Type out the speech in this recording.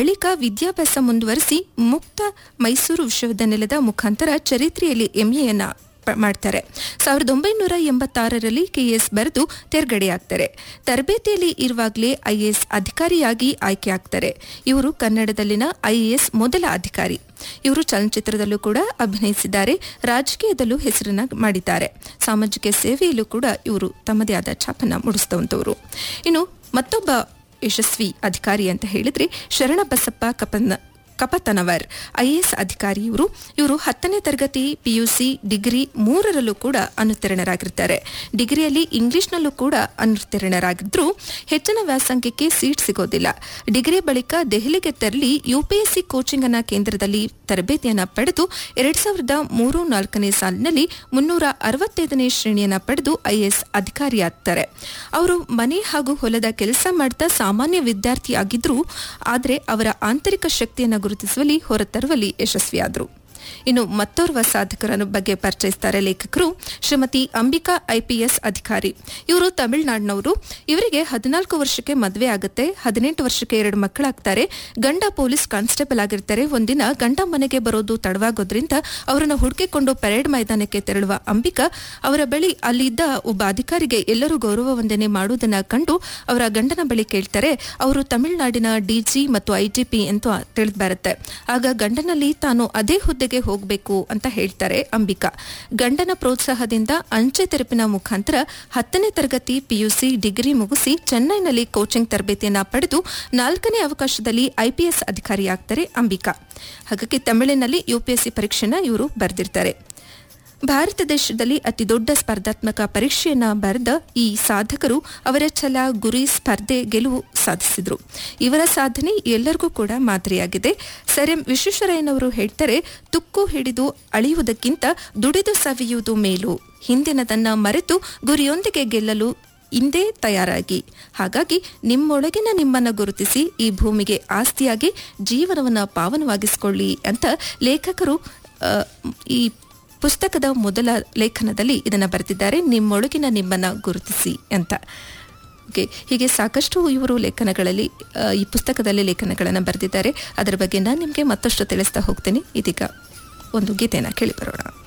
ಬಳಿಕ ವಿದ್ಯಾಭ್ಯಾಸ ಮುಂದುವರಿಸಿ ಮುಕ್ತ ಮೈಸೂರು ವಿಶ್ವವಿದ್ಯಾನಿಲಯದ ಮುಖಾಂತರ ಚರಿತ್ರೆಯಲ್ಲಿ ಎಂಎಯನ್ನ ಪ- ಮಾಡ್ತಾರೆ ಸಾವಿರದ ಒಂಬೈನೂರ ಎಂಬತ್ತಾರರಲ್ಲಿ ಕೆಎಸ್ ಬರೆದು ತೆರ್ಗಡೆಯಾಗ್ತಾರೆ ತರಬೇತಿಯಲ್ಲಿ ಇರುವಾಗಲೇ ಐಎಎಸ್ ಅಧಿಕಾರಿಯಾಗಿ ಆಯ್ಕೆಯಾಗ್ತಾರೆ ಇವರು ಕನ್ನಡದಲ್ಲಿನ ಐಎಎಸ್ ಮೊದಲ ಅಧಿಕಾರಿ ಇವರು ಚಲನಚಿತ್ರದಲ್ಲೂ ಕೂಡ ಅಭಿನಯಿಸಿದ್ದಾರೆ ರಾಜಕೀಯದಲ್ಲೂ ಹೆಸರನ್ನ ಮಾಡಿದ್ದಾರೆ ಸಾಮಾಜಿಕ ಸೇವೆಯಲ್ಲೂ ಕೂಡ ಇವರು ತಮ್ಮದೇ ಆದ ಛಾಪನ್ನ ಮೂಡಿಸಿದಂಥವರು ಇನ್ನು ಮತ್ತೊಬ್ಬ ಯಶಸ್ವಿ ಅಧಿಕಾರಿ ಅಂತ ಹೇಳಿದ್ರೆ ಶರಣಬಸಪ್ಪ ಕಪನ ಕಪತನವರ್ ಐಎಎಸ್ ಅಧಿಕಾರಿ ಇವರು ಇವರು ಹತ್ತನೇ ತರಗತಿ ಪಿಯುಸಿ ಡಿಗ್ರಿ ಮೂರರಲ್ಲೂ ಕೂಡ ಅನುತ್ತೀರ್ಣರಾಗಿರ್ತಾರೆ ಡಿಗ್ರಿಯಲ್ಲಿ ಇಂಗ್ಲಿಷ್ನಲ್ಲೂ ಕೂಡ ಅನುತ್ತೀರ್ಣರಾಗಿದ್ರು ಹೆಚ್ಚಿನ ವ್ಯಾಸಂಗಕ್ಕೆ ಸೀಟ್ ಸಿಗೋದಿಲ್ಲ ಡಿಗ್ರಿ ಬಳಿಕ ದೆಹಲಿಗೆ ತೆರಳಿ ಯುಪಿಎಸ್ಸಿ ಕೋಚಿಂಗ್ ಅನ್ನ ಕೇಂದ್ರದಲ್ಲಿ ತರಬೇತಿಯನ್ನ ಪಡೆದು ಎರಡ್ ಸಾವಿರದ ಮೂರು ನಾಲ್ಕನೇ ಸಾಲಿನಲ್ಲಿ ಮುನ್ನೂರ ಅರವತ್ತೈದನೇ ಶ್ರೇಣಿಯನ್ನ ಪಡೆದು ಐಎಎಸ್ ಅಧಿಕಾರಿಯಾಗ್ತಾರೆ ಅವರು ಮನೆ ಹಾಗೂ ಹೊಲದ ಕೆಲಸ ಮಾಡ್ತಾ ಸಾಮಾನ್ಯ ವಿದ್ಯಾರ್ಥಿಯಾಗಿದ್ರು ಆದರೆ ಅವರ ಆಂತರಿಕ ಶಕ್ತಿಯನ್ನು ಗುರುತಿಸುವಲ್ಲಿ ಹೊರತರುವಲ್ಲಿ ಯಶಸ್ವಿಯಾದರು ಇನ್ನು ಮತ್ತೋರ್ವ ಸಾಧಕರ ಬಗ್ಗೆ ಪರಿಚಯಿಸ್ತಾರೆ ಲೇಖಕರು ಶ್ರೀಮತಿ ಅಂಬಿಕಾ ಐಪಿಎಸ್ ಅಧಿಕಾರಿ ಇವರು ತಮಿಳುನಾಡಿನವರು ಇವರಿಗೆ ಹದಿನಾಲ್ಕು ವರ್ಷಕ್ಕೆ ಮದುವೆ ಆಗುತ್ತೆ ಹದಿನೆಂಟು ವರ್ಷಕ್ಕೆ ಎರಡು ಮಕ್ಕಳಾಗ್ತಾರೆ ಗಂಡ ಪೊಲೀಸ್ ಕಾನ್ಸ್ಟೇಬಲ್ ಆಗಿರ್ತಾರೆ ಒಂದಿನ ಗಂಡ ಮನೆಗೆ ಬರೋದು ತಡವಾಗೋದ್ರಿಂದ ಅವರನ್ನು ಹುಡುಕಿಕೊಂಡು ಪರೇಡ್ ಮೈದಾನಕ್ಕೆ ತೆರಳುವ ಅಂಬಿಕಾ ಅವರ ಬಳಿ ಅಲ್ಲಿದ್ದ ಒಬ್ಬ ಅಧಿಕಾರಿಗೆ ಎಲ್ಲರೂ ಗೌರವ ವಂದನೆ ಮಾಡುವುದನ್ನ ಕಂಡು ಅವರ ಗಂಡನ ಬಳಿ ಕೇಳ್ತಾರೆ ಅವರು ತಮಿಳುನಾಡಿನ ಡಿಜಿ ಮತ್ತು ಐಜಿಪಿ ಅಂತ ತಿಳಿದು ಬರುತ್ತೆ ಆಗ ಗಂಡನಲ್ಲಿ ತಾನು ಅದೇ ಹುದ್ದೆಗೆ ಹೋಗಬೇಕು ಅಂತ ಹೇಳ್ತಾರೆ ಅಂಬಿಕಾ ಗಂಡನ ಪ್ರೋತ್ಸಾಹದಿಂದ ಅಂಚೆ ತೆರಪಿನ ಮುಖಾಂತರ ಹತ್ತನೇ ತರಗತಿ ಪಿಯುಸಿ ಡಿಗ್ರಿ ಮುಗಿಸಿ ಚೆನ್ನೈನಲ್ಲಿ ಕೋಚಿಂಗ್ ತರಬೇತಿಯನ್ನ ಪಡೆದು ನಾಲ್ಕನೇ ಅವಕಾಶದಲ್ಲಿ ಐಪಿಎಸ್ ಅಧಿಕಾರಿಯಾಗ್ತಾರೆ ಅಂಬಿಕಾ ಹಾಗಾಗಿ ತಮಿಳಿನಲ್ಲಿ ಯುಪಿಎಸ್ಸಿ ಪರೀಕ್ಷೆನ ಇವರು ಬರೆದಿರ್ತಾರೆ ಭಾರತ ದೇಶದಲ್ಲಿ ಅತಿ ದೊಡ್ಡ ಸ್ಪರ್ಧಾತ್ಮಕ ಪರೀಕ್ಷೆಯನ್ನ ಬರೆದ ಈ ಸಾಧಕರು ಅವರ ಛಲ ಗುರಿ ಸ್ಪರ್ಧೆ ಗೆಲುವು ಸಾಧಿಸಿದ್ರು ಇವರ ಸಾಧನೆ ಎಲ್ಲರಿಗೂ ಕೂಡ ಮಾದರಿಯಾಗಿದೆ ಸರ್ ಎಂ ವಿಶ್ವೇಶ್ವರಯ್ಯನವರು ಹೇಳ್ತಾರೆ ತುಕ್ಕು ಹಿಡಿದು ಅಳೆಯುವುದಕ್ಕಿಂತ ದುಡಿದು ಸವಿಯುವುದು ಮೇಲು ಹಿಂದಿನದನ್ನ ಮರೆತು ಗುರಿಯೊಂದಿಗೆ ಗೆಲ್ಲಲು ಇಂದೇ ತಯಾರಾಗಿ ಹಾಗಾಗಿ ನಿಮ್ಮೊಳಗಿನ ನಿಮ್ಮನ್ನ ಗುರುತಿಸಿ ಈ ಭೂಮಿಗೆ ಆಸ್ತಿಯಾಗಿ ಜೀವನವನ್ನ ಪಾವನವಾಗಿಸಿಕೊಳ್ಳಿ ಅಂತ ಲೇಖಕರು ಆ, ಈ ಪುಸ್ತಕದ ಮೊದಲ ಲೇಖನದಲ್ಲಿ ಇದನ್ನು ಬರೆದಿದ್ದಾರೆ ನಿಮ್ಮೊಳಗಿನ ನಿಮ್ಮನ್ನ ಗುರುತಿಸಿ ಅಂತ ಓಕೆ ಹೀಗೆ ಸಾಕಷ್ಟು ಇವರು ಲೇಖನಗಳಲ್ಲಿ ಆ, ಈ ಪುಸ್ತಕದಲ್ಲಿ ಲೇಖನಗಳನ್ನು ಬರೆದಿದ್ದಾರೆ ಅದರ ಬಗ್ಗೆ ನಾನು ನಿಮಗೆ ಮತ್ತಷ್ಟು ತಿಳಿಸ್ತಾ ಹೋಗ್ತೇನೆ ಇದೀಗ ಒಂದು ಗೀತೆಯನ್ನು ಕೇಳಿ ಬರೋಣ